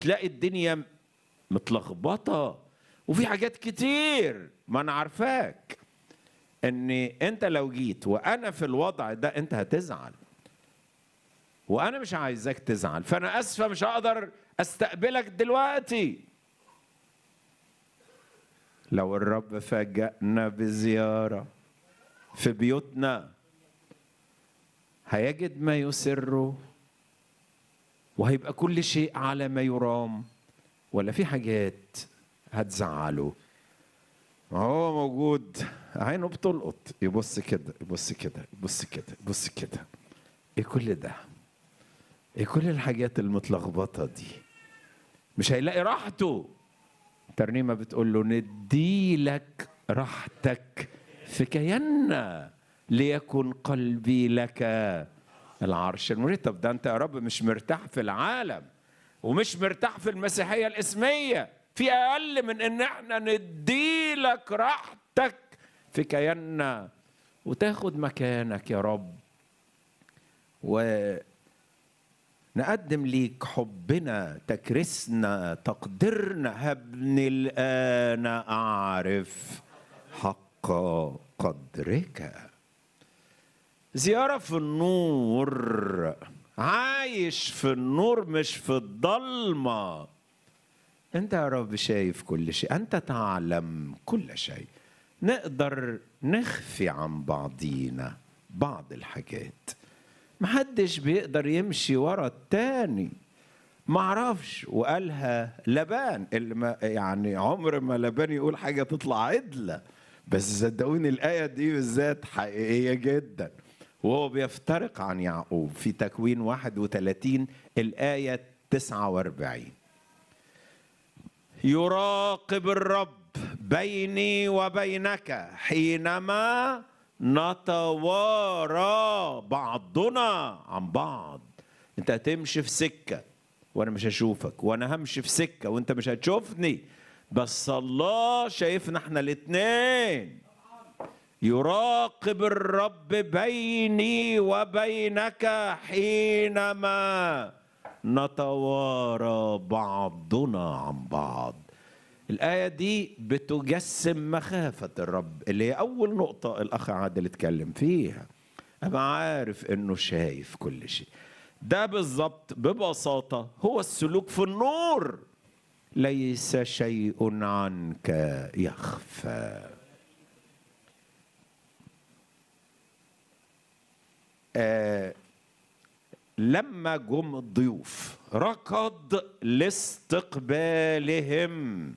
تلاقي الدنيا متلخبطه وفي حاجات كتير ما انا عارفاك ان انت لو جيت وانا في الوضع ده انت هتزعل وانا مش عايزك تزعل فانا اسفه مش هقدر استقبلك دلوقتي لو الرب فاجأنا بزياره في بيوتنا هيجد ما يسره وهيبقى كل شيء على ما يرام ولا في حاجات هتزعله ما هو موجود عينه بتلقط يبص كده يبص كده يبص كده يبص كده ايه كل ده ايه كل الحاجات المتلخبطه دي مش هيلاقي راحته ترنيمه بتقول له نديلك راحتك في كياننا ليكن قلبي لك العرش المريد طب ده انت يا رب مش مرتاح في العالم ومش مرتاح في المسيحيه الاسميه في اقل من ان احنا نديلك راحتك في كياننا وتاخد مكانك يا رب ونقدم ليك حبنا تكرسنا تقدرنا هبني الان اعرف حق قدرك زياره في النور عايش في النور مش في الضلمه انت يا رب شايف كل شيء انت تعلم كل شيء نقدر نخفي عن بعضينا بعض الحاجات محدش بيقدر يمشي ورا التاني معرفش وقالها لبان اللي ما يعني عمر ما لبان يقول حاجة تطلع عدلة بس صدقوني الآية دي بالذات حقيقية جدا وهو بيفترق عن يعقوب في تكوين 31 الآية 49 يراقب الرب بيني وبينك حينما نتوارى بعضنا عن بعض انت هتمشي في سكه وانا مش هشوفك وانا همشي في سكه وانت مش هتشوفني بس الله شايفنا احنا الاتنين يراقب الرب بيني وبينك حينما نتوارى بعضنا عن بعض الآية دي بتجسم مخافة الرب اللي هي أول نقطة الأخ عادل اتكلم فيها أبقى عارف إنه شايف كل شيء ده بالظبط ببساطة هو السلوك في النور ليس شيء عنك يخفى آه لما جم الضيوف ركض لاستقبالهم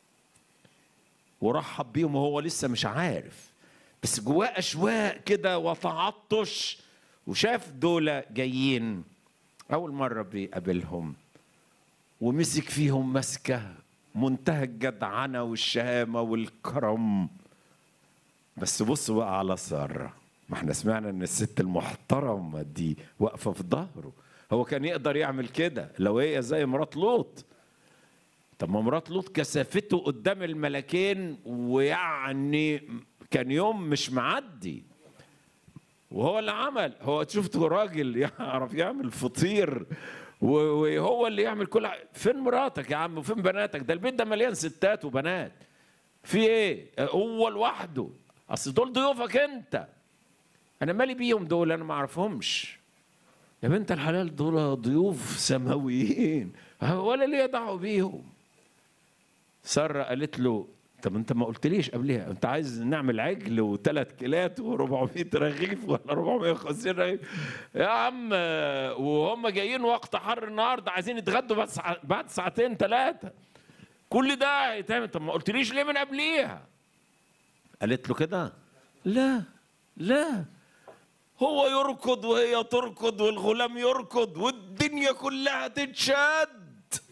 ورحب بيهم وهو لسه مش عارف بس جواه اشواق كده وتعطش وشاف دول جايين اول مره بيقابلهم ومسك فيهم مسكه منتهى الجدعنه والشهامه والكرم بس بصوا بقى على ساره ما احنا سمعنا ان الست المحترمه دي واقفه في ظهره هو كان يقدر يعمل كده لو هي زي مرات لوط طب ما مرات لوط كثافته قدام الملكين ويعني كان يوم مش معدي وهو اللي عمل هو شفته راجل يعرف يعمل فطير وهو اللي يعمل كل حاجة. فين مراتك يا عم وفين بناتك ده البيت ده مليان ستات وبنات في ايه هو لوحده اصل دول ضيوفك انت انا مالي بيهم دول انا ما اعرفهمش يا بنت الحلال دول ضيوف سماويين ولا ليه دعوه بيهم ساره قالت له طب انت ما قلتليش قبلها انت عايز نعمل عجل وثلاث كيلات و400 رغيف ولا 450 رغيف يا عم وهم جايين وقت حر النهارده عايزين يتغدوا بس بعد ساعتين ثلاثه كل ده يتعمل طب ما قلتليش ليه من قبليها قالت له كده لا لا هو يركض وهي تركض والغلام يركض والدنيا كلها تتشد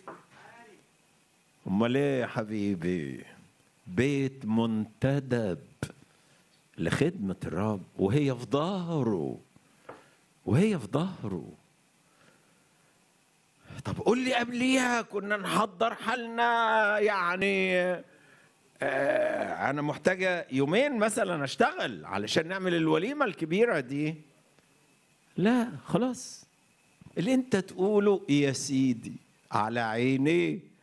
امال ايه يا حبيبي بيت منتدب لخدمة الرب وهي في ظهره وهي في ظهره طب قول لي قبليها كنا نحضر حالنا يعني آه انا محتاجه يومين مثلا اشتغل علشان نعمل الوليمه الكبيره دي لا خلاص اللي انت تقوله يا سيدي على عينيه